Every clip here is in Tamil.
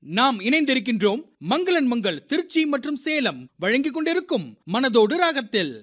நாம் இணைந்திருக்கின்றோம் மங்களன் மங்கள் திருச்சி மற்றும் சேலம் வழங்கிக் கொண்டிருக்கும் மனதோடு ராகத்தில்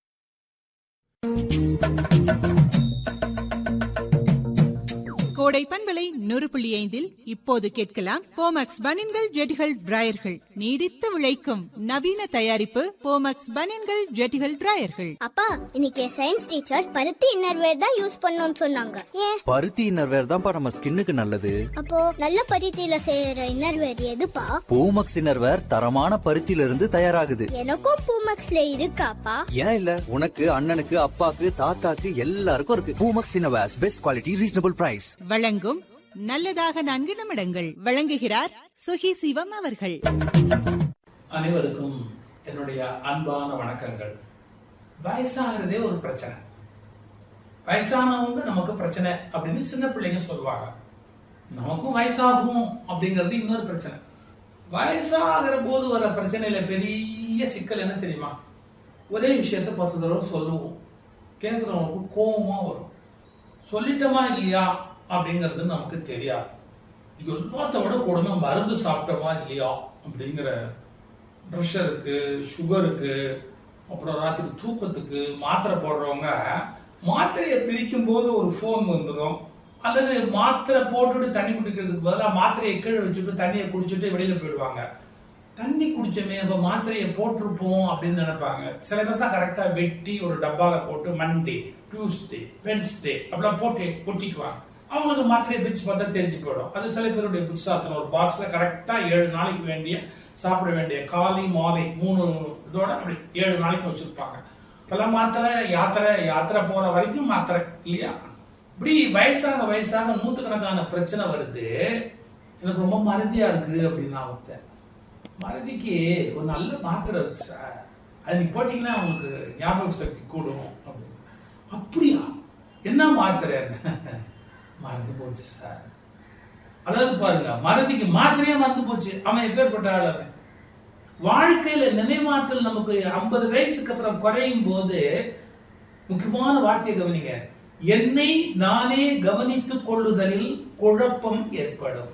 கோடை பண்பலை நூறு புள்ளி ஐந்தில் இப்போது கேட்கலாம் போமக்ஸ் பனின்கள் ஜெட்டிகள் டிராயர்கள் நீடித்து விளைக்கும் நவீன தயாரிப்பு போமக்ஸ் பனின்கள் ஜெட்டிகள் டிராயர்கள் அப்பா இன்னைக்கு சயின்ஸ் டீச்சர் பருத்தி இன்னர்வேர் தான் யூஸ் பண்ணணும்னு சொன்னாங்க ஏன் பருத்தி இன்னர்வேர் தான்ப்பா நம்ம ஸ்கின்னுக்கு நல்லது அப்போ நல்ல பருத்தியில செய்யற இன்னர்வேர் எதுப்பா பூமக்ஸ் இன்னர்வேர் தரமான பருத்தியில இருந்து தயாராகுது எனக்கும் பூமக்ஸ்ல இருக்காப்பா ஏன் இல்ல உனக்கு அண்ணனுக்கு அப்பாக்கு தாத்தாக்கு எல்லாருக்கும் இருக்கு Poomex innerwears best quality reasonable price வழங்கும் நல்லதாக நான்கு நிமிடங்கள் வழங்குகிறார் சுகி சிவம் அவர்கள் அனைவருக்கும் என்னுடைய அன்பான வணக்கங்கள் வயசாகிறதே ஒரு பிரச்சனை வயசானவங்க நமக்கு பிரச்சனை அப்படின்னு சின்ன பிள்ளைங்க சொல்லுவாங்க நமக்கும் வயசாகும் அப்படிங்கிறது இன்னொரு பிரச்சனை வயசாகிற போது வர பிரச்சனையில பெரிய சிக்கல் என்ன தெரியுமா ஒரே விஷயத்த பத்து தடவை சொல்லுவோம் கேட்குறவங்களுக்கு கோபமா வரும் சொல்லிட்டோமா இல்லையா அப்படிங்கிறது நமக்கு தெரியாது இது எல்லாத்த விட கொடுமை மருந்து சாப்பிட்டோமா இல்லையா அப்படிங்கிற ப்ரெஷருக்கு சுகருக்கு அப்புறம் ராத்திரி தூக்கத்துக்கு மாத்திரை போடுறவங்க மாத்திரையை பிரிக்கும் போது ஒரு ஃபோன் வந்துடும் அல்லது மாத்திரை போட்டுட்டு தண்ணி குடிக்கிறதுக்கு பதிலாக மாத்திரையை கீழே வச்சுட்டு தண்ணியை குடிச்சிட்டு வெளியில போயிடுவாங்க தண்ணி குடிச்சோமே அப்ப மாத்திரையை போட்டிருப்போம் அப்படின்னு நினைப்பாங்க சில பேர் தான் கரெக்டா வெட்டி ஒரு டப்பால போட்டு மண்டே டியூஸ்டே வென்ஸ்டே அப்படிலாம் போட்டு கொட்டிக்குவாங்க அவங்களுக்கு மாத்திரையை பிரிச்சு பார்த்தா தெரிஞ்சு போயிடும் அது சில பேருடைய புத்தாத்திரம் ஒரு பாக்ஸ்ல கரெக்டா ஏழு நாளைக்கு வேண்டிய சாப்பிட வேண்டிய காலை மாலை மூணு இதோட அப்படி ஏழு நாளைக்கு வச்சிருப்பாங்க இப்பெல்லாம் மாத்திரை யாத்திரை யாத்திரை போற வரைக்கும் மாத்திரை இல்லையா இப்படி வயசாக வயசாக நூத்துக்கணக்கான பிரச்சனை வருது எனக்கு ரொம்ப மறதியா இருக்கு அப்படின்னு நான் ஒருத்தன் மறதிக்கு ஒரு நல்ல மாத்திரை இருக்கு சார் அது நீ போட்டீங்கன்னா உங்களுக்கு ஞாபக சக்தி கூடும் அப்படின்னு அப்படியா என்ன மாத்திரை மறந்து போச்சு சார் அதாவது பாருங்க மறதிக்கு மாத்திரையே மறந்து போச்சு அவன் எப்பேற்பட்ட ஆள் அவன் வாழ்க்கையில நினைவாற்றல் நமக்கு ஐம்பது வயசுக்கு அப்புறம் குறையும் போது முக்கியமான வார்த்தையை கவனிங்க என்னை நானே கவனித்துக் கொள்ளுதலில் குழப்பம் ஏற்படும்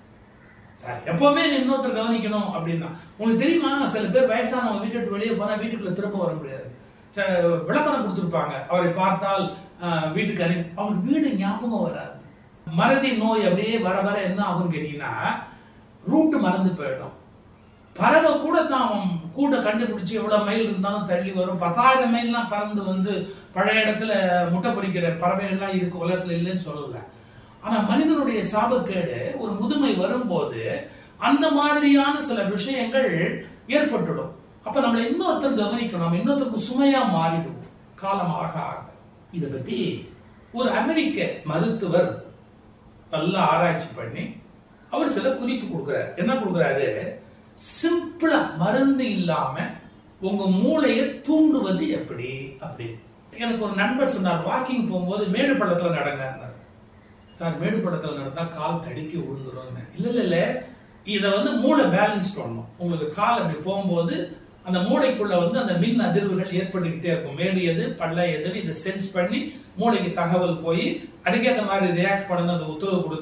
சார் எப்பவுமே நீ இன்னொருத்தர் கவனிக்கணும் அப்படின்னா உங்களுக்கு தெரியுமா சில பேர் வயசானவங்க வீட்டை விட்டு வெளியே போனா வீட்டுக்குள்ள திரும்ப வர முடியாது ச- விளம்பரம் கொடுத்துருப்பாங்க அவரை பார்த்தால் ஆஹ், வீட்டுக்கு அனுப்பி அவங்களுக்கு வீடு ஞாபகம் வராது மறதி நோய் அப்படியே வர வர என்ன ஆகும் கேட்டீங்கன்னா ரூட் மறந்து போயிடும் பறவை கூட தான் அவன் கூட கண்டுபிடிச்சு எவ்வளவு மைல் இருந்தாலும் தள்ளி வரும் பத்தாயிரம் மைல்லாம் பறந்து வந்து பழைய இடத்துல முட்டை பொறிக்கிற பறவைகள்லாம் இருக்கு உலகத்துல இல்லைன்னு சொல்லல ஆனா மனிதனுடைய சாபக்கேடு ஒரு முதுமை வரும்போது அந்த மாதிரியான சில விஷயங்கள் ஏற்பட்டுடும் அப்ப நம்மளை இன்னொருத்தர் கவனிக்கணும் நம்ம இன்னொருத்தருக்கு சுமையா மாறிடுவோம் காலமாக ஆக இதை பத்தி ஒரு அமெரிக்க மருத்துவர் நல்லா ஆராய்ச்சி பண்ணி அவர் சில குறிப்பு கொடுக்குறாரு என்ன கொடுக்குறாரு சிம்பிளா மருந்து இல்லாம உங்க மூளையை தூண்டுவது எப்படி அப்படி எனக்கு ஒரு நண்பர் சொன்னார் வாக்கிங் போகும்போது மேடு பள்ளத்துல நடங்க சார் மேடு பள்ளத்துல நடந்தா கால் தடிக்கி விழுந்துரும் இல்ல இல்ல இல்ல இதை வந்து மூளை பேலன்ஸ் பண்ணணும் உங்களுக்கு கால் அப்படி போகும்போது அந்த மூளைக்குள்ள வந்து அந்த மின் அதிர்வுகள் ஏற்பட்டுக்கிட்டே இருக்கும் மேடு எது பள்ள எது இதை சென்ஸ் பண்ணி மூளைக்கு தகவல் போய் அதுக்கேற்ற மாதிரி ரியாக்ட் பண்ணணும் அந்த உத்தரவு கொடுத்து